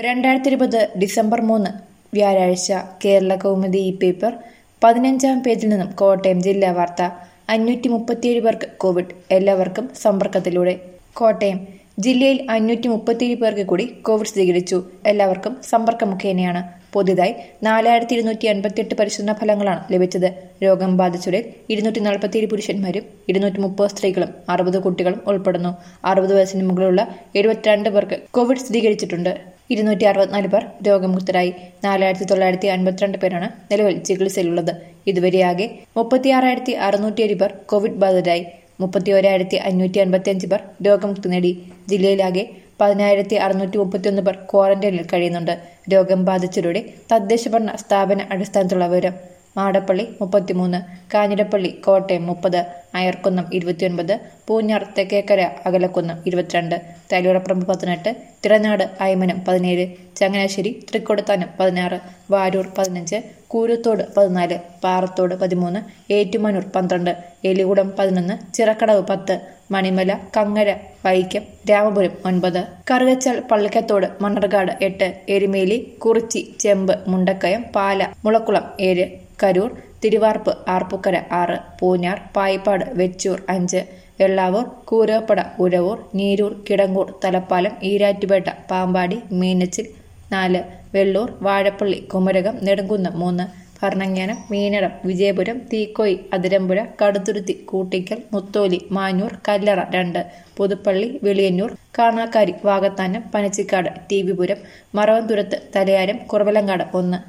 രണ്ടായിരത്തി ഇരുപത് ഡിസംബർ മൂന്ന് വ്യാഴാഴ്ച കേരള കൗമുദി ഈ പേപ്പർ പതിനഞ്ചാം പേജിൽ നിന്നും കോട്ടയം ജില്ലാ വാർത്ത അഞ്ഞൂറ്റി മുപ്പത്തിയേഴ് പേർക്ക് കോവിഡ് എല്ലാവർക്കും സമ്പർക്കത്തിലൂടെ കോട്ടയം ജില്ലയിൽ അഞ്ഞൂറ്റി മുപ്പത്തിയേഴ് പേർക്ക് കൂടി കോവിഡ് സ്ഥിരീകരിച്ചു എല്ലാവർക്കും സമ്പർക്കം മുഖേനയാണ് പുതിയതായി നാലായിരത്തി ഇരുന്നൂറ്റി അൻപത്തിയെട്ട് പരിശോധനാ ഫലങ്ങളാണ് ലഭിച്ചത് രോഗം ബാധിച്ചവരിൽ ഇരുന്നൂറ്റി നാൽപ്പത്തിയേഴ് പുരുഷന്മാരും ഇരുന്നൂറ്റി മുപ്പത് സ്ത്രീകളും അറുപത് കുട്ടികളും ഉൾപ്പെടുന്നു അറുപത് വയസ്സിന് മുകളിലുള്ള എഴുപത്തിരണ്ട് പേർക്ക് കോവിഡ് സ്ഥിരീകരിച്ചിട്ടുണ്ട് ഇരുന്നൂറ്റി അറുപത്തിനാല് പേർ രോഗമുക്തരായി നാലായിരത്തി തൊള്ളായിരത്തി അൻപത്തിരണ്ട് പേരാണ് നിലവിൽ ചികിത്സയിലുള്ളത് ഇതുവരെയാകെ മുപ്പത്തിയാറായിരത്തി അറുന്നൂറ്റിയേഴ് പേർ കോവിഡ് ബാധിതരായി മുപ്പത്തി ഒരായിരത്തി അഞ്ഞൂറ്റി അൻപത്തി അഞ്ച് പേർ രോഗമുക്തി നേടി ജില്ലയിലാകെ പതിനായിരത്തി അറുന്നൂറ്റി മുപ്പത്തിയൊന്ന് പേർ ക്വാറന്റൈനിൽ കഴിയുന്നുണ്ട് രോഗം ബാധിച്ചവരുടെ തദ്ദേശ ഭരണ സ്ഥാപന അടിസ്ഥാനത്തിലുള്ള വിവരം മാടപ്പള്ളി മുപ്പത്തിമൂന്ന് കാഞ്ഞിരപ്പള്ളി കോട്ടയം മുപ്പത് അയർക്കുന്നം ഇരുപത്തിയൊൻപത് പൂഞ്ഞാർ തെക്കേക്കര അകലക്കുന്നം ഇരുപത്തിരണ്ട് തലയോറപ്പറമ്പ് പതിനെട്ട് തിരനാട് അയമനം പതിനേഴ് ചങ്ങനാശ്ശേരി തൃക്കൊടുത്താനം പതിനാറ് വാരൂർ പതിനഞ്ച് കൂരുത്തോട് പതിനാല് പാറത്തോട് പതിമൂന്ന് ഏറ്റുമാനൂർ പന്ത്രണ്ട് എലികുടം പതിനൊന്ന് ചിറക്കടവ് പത്ത് മണിമല കങ്ങര വൈക്കം രാമപുരം ഒൻപത് കറുകച്ചാൽ പള്ളിക്കത്തോട് മണ്ണർകാട് എട്ട് എരുമേലി കുറിച്ചി ചെമ്പ് മുണ്ടക്കയം പാല മുളക്കുളം ഏഴ് കരൂർ തിരുവാർപ്പ് ആർപ്പുക്കര ആറ് പൂഞ്ഞാർ പായിപ്പാട് വെച്ചൂർ അഞ്ച് വെള്ളാവൂർ കൂരോപ്പട ഉരവൂർ നീരൂർ കിടങ്ങൂർ തലപ്പാലം ഈരാറ്റുപേട്ട പാമ്പാടി മീനച്ചിൽ നാല് വെള്ളൂർ വാഴപ്പള്ളി കുമരകം നെടുങ്കുന്നം മൂന്ന് ഭരണങ്ങാനം മീനടം വിജയപുരം തീക്കോയി അതിരമ്പുഴ കടുത്തുരുത്തി കൂട്ടിക്കൽ മുത്തോലി മാഞ്ഞൂർ കല്ലറ രണ്ട് പുതുപ്പള്ളി വെളിയന്നൂർ കാണാക്കാരി വാകത്താനം പനച്ചിക്കാട് ടി വിപുരം മറവന്തുരത്ത് തലയാരം കുറവലങ്ങാട് ഒന്ന്